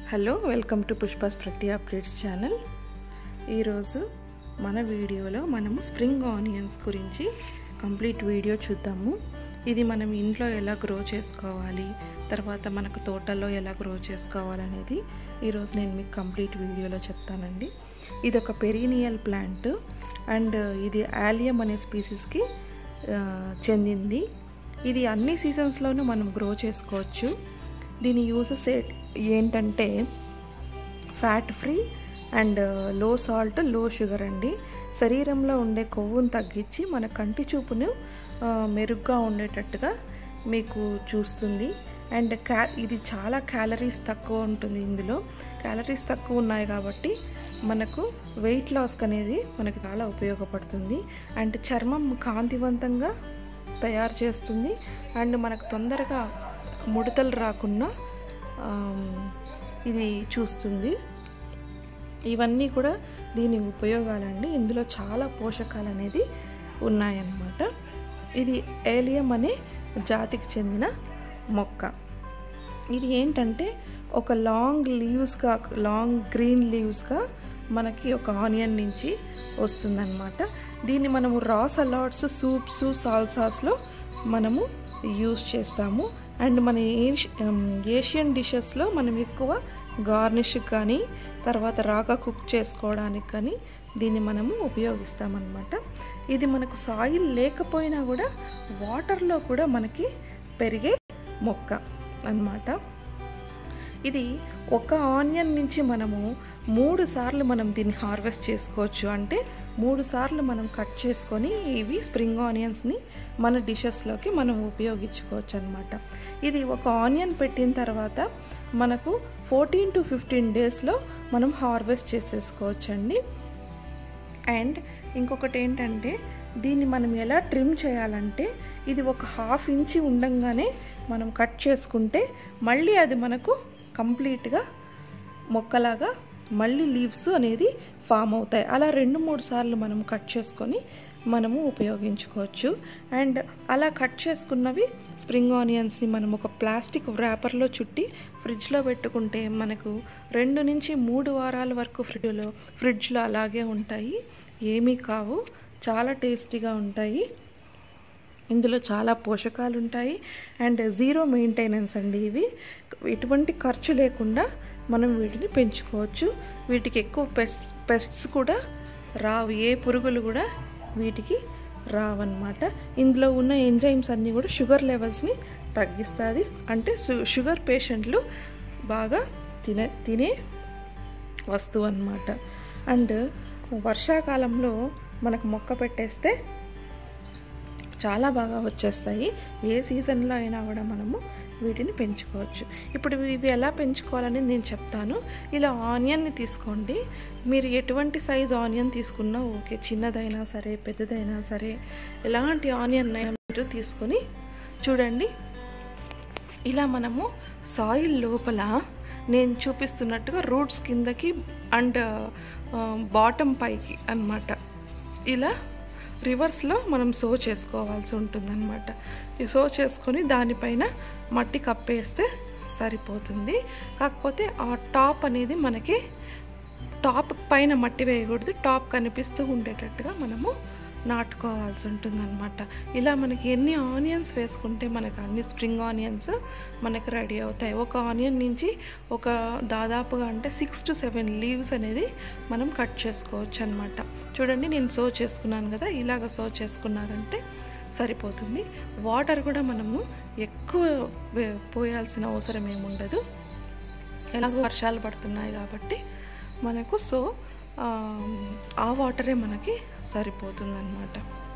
hello welcome to పుష్పాస్ ప్రతి updates channel ఈరోజు మన వీడియోలో మనము స్ప్రింగ్ ఆనియన్స్ గురించి కంప్లీట్ వీడియో చూద్దాము ఇది మనం ఇంట్లో ఎలా గ్రో చేసుకోవాలి తర్వాత మనకు తోటలో ఎలా గ్రో చేసుకోవాలనేది ఈరోజు నేను మీకు కంప్లీట్ వీడియోలో చెప్తానండి ఇది ఒక పెరీనియల్ ప్లాంట్ అండ్ ఇది ఆలియం అనే స్పీసీస్కి చెందింది ఇది అన్ని సీజన్స్లోనూ మనం గ్రో చేసుకోవచ్చు దీని యూజెస్ ఏంటంటే fat free and low salt low sugar అండి శరీరంలో ఉండే కొవ్వును తగ్గించి మన కంటి చూపును మెరుగ్గా ఉండేటట్టుగా మీకు చూస్తుంది అండ్ క్యా ఇది చాలా క్యాలరీస్ తక్కువ ఉంటుంది ఇందులో క్యాలరీస్ తక్కువ ఉన్నాయి కాబట్టి మనకు వెయిట్ లాస్కి అనేది మనకు చాలా ఉపయోగపడుతుంది అండ్ చర్మం కాంతివంతంగా తయారు చేస్తుంది అండ్ మనకు తొందరగా ముడతలు రాకుండా ఇది చూస్తుంది ఇవన్నీ కూడా దీని ఉపయోగాలండి ఇందులో చాలా పోషకాలు అనేది ఉన్నాయన్నమాట ఇది ఏలియం అనే జాతికి చెందిన మొక్క ఇది ఏంటంటే ఒక లాంగ్ లీవ్స్గా లాంగ్ గ్రీన్ లీవ్స్గా మనకి ఒక ఆనియన్ నుంచి వస్తుందన్నమాట దీన్ని మనము రా సలాడ్స్ సూప్స్ సాల్సాస్లో మనము యూస్ చేస్తాము అండ్ మన ఏషియన్ డిషెస్లో మనం ఎక్కువ గార్నిష్ కానీ తర్వాత రాగా కుక్ చేసుకోవడానికి కానీ దీన్ని మనము ఉపయోగిస్తామన్నమాట ఇది మనకు సాయిల్ లేకపోయినా కూడా వాటర్లో కూడా మనకి పెరిగే మొక్క అన్నమాట ఇది ఒక ఆనియన్ నుంచి మనము మూడు సార్లు మనం దీన్ని హార్వెస్ట్ చేసుకోవచ్చు అంటే మూడు సార్లు మనం కట్ చేసుకొని ఇవి స్ప్రింగ్ ఆనియన్స్ని మన డిషెస్లోకి మనం ఉపయోగించుకోవచ్చు అనమాట ఇది ఒక ఆనియన్ పెట్టిన తర్వాత మనకు ఫోర్టీన్ టు ఫిఫ్టీన్ డేస్లో మనం హార్వెస్ట్ చేసేసుకోవచ్చు అండి అండ్ ఇంకొకటి ఏంటంటే దీన్ని మనం ఎలా ట్రిమ్ చేయాలంటే ఇది ఒక హాఫ్ ఇంచి ఉండంగానే మనం కట్ చేసుకుంటే మళ్ళీ అది మనకు కంప్లీట్గా మొక్కలాగా మళ్ళీ లీవ్స్ అనేది ఫామ్ అవుతాయి అలా రెండు మూడు సార్లు మనం కట్ చేసుకొని మనము ఉపయోగించుకోవచ్చు అండ్ అలా కట్ చేసుకున్నవి స్ప్రింగ్ ఆనియన్స్ని మనం ఒక ప్లాస్టిక్ ర్యాపర్లో చుట్టి ఫ్రిడ్జ్లో పెట్టుకుంటే మనకు రెండు నుంచి మూడు వారాల వరకు ఫ్రిడ్జ్లో ఫ్రిడ్జ్లో అలాగే ఉంటాయి ఏమీ కావు చాలా టేస్టీగా ఉంటాయి ఇందులో చాలా పోషకాలు ఉంటాయి అండ్ జీరో మెయింటెనెన్స్ అండి ఇవి ఎటువంటి ఖర్చు లేకుండా మనం వీటిని పెంచుకోవచ్చు వీటికి ఎక్కువ పెస్ట్ పెస్ట్స్ కూడా రావు ఏ పురుగులు కూడా వీటికి రావన్నమాట ఇందులో ఉన్న ఎంజైమ్స్ అన్నీ కూడా షుగర్ లెవెల్స్ని తగ్గిస్తుంది అంటే షుగర్ పేషెంట్లు బాగా తినే తినే వస్తువు అన్నమాట అండ్ వర్షాకాలంలో మనకు మొక్క పెట్టేస్తే చాలా బాగా వచ్చేస్తాయి ఏ సీజన్లో అయినా కూడా మనము వీటిని పెంచుకోవచ్చు ఇప్పుడు ఇవి ఎలా పెంచుకోవాలని నేను చెప్తాను ఇలా ఆనియన్ని తీసుకోండి మీరు ఎటువంటి సైజ్ ఆనియన్ తీసుకున్నా ఓకే చిన్నదైనా సరే పెద్దదైనా సరే ఎలాంటి ఆనియన్ మీరు తీసుకొని చూడండి ఇలా మనము సాయిల్ లోపల నేను చూపిస్తున్నట్టుగా రూట్స్ కిందకి అండ్ బాటమ్ పైకి అనమాట ఇలా రివర్స్లో మనం సో చేసుకోవాల్సి ఉంటుందన్నమాట సో చేసుకొని దానిపైన మట్టి కప్పేస్తే సరిపోతుంది కాకపోతే ఆ టాప్ అనేది మనకి టాప్ పైన మట్టి వేయకూడదు టాప్ కనిపిస్తూ ఉండేటట్టుగా మనము నాటుకోవాల్సి ఉంటుందన్నమాట ఇలా మనకి ఎన్ని ఆనియన్స్ వేసుకుంటే మనకు అన్ని స్ప్రింగ్ ఆనియన్స్ మనకి రెడీ అవుతాయి ఒక ఆనియన్ నుంచి ఒక దాదాపుగా అంటే సిక్స్ టు సెవెన్ లీవ్స్ అనేది మనం కట్ చేసుకోవచ్చు అనమాట చూడండి నేను సో చేసుకున్నాను కదా ఇలాగ సో చేసుకున్నారంటే సరిపోతుంది వాటర్ కూడా మనము ఎక్కువ పోయాల్సిన అవసరం ఏముండదు ఎలాగో వర్షాలు పడుతున్నాయి కాబట్టి మనకు సో ఆ వాటరే మనకి సరిపోతుందన్నమాట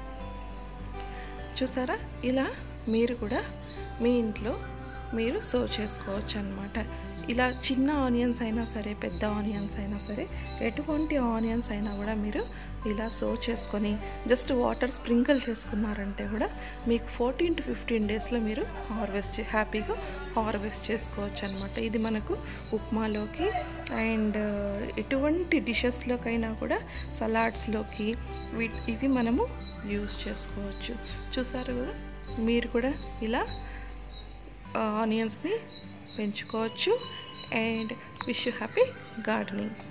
చూసారా ఇలా మీరు కూడా మీ ఇంట్లో మీరు సర్వ్ చేసుకోవచ్చు అనమాట ఇలా చిన్న ఆనియన్స్ అయినా సరే పెద్ద ఆనియన్స్ అయినా సరే ఎటువంటి ఆనియన్స్ అయినా కూడా మీరు ఇలా సర్వ్ చేసుకొని జస్ట్ వాటర్ స్ప్రింకిల్ చేసుకున్నారంటే కూడా మీకు ఫోర్టీన్ టు ఫిఫ్టీన్ డేస్లో మీరు హార్వెస్ట్ హ్యాపీగా హార్వెస్ట్ చేసుకోవచ్చు అనమాట ఇది మనకు ఉప్మాలోకి అండ్ ఎటువంటి డిషెస్లోకైనా కూడా సలాడ్స్లోకి ఇవి మనము యూస్ చేసుకోవచ్చు చూసారు కదా మీరు కూడా ఇలా ఆనియన్స్ని పెంచుకోవచ్చు and wish you happy gardening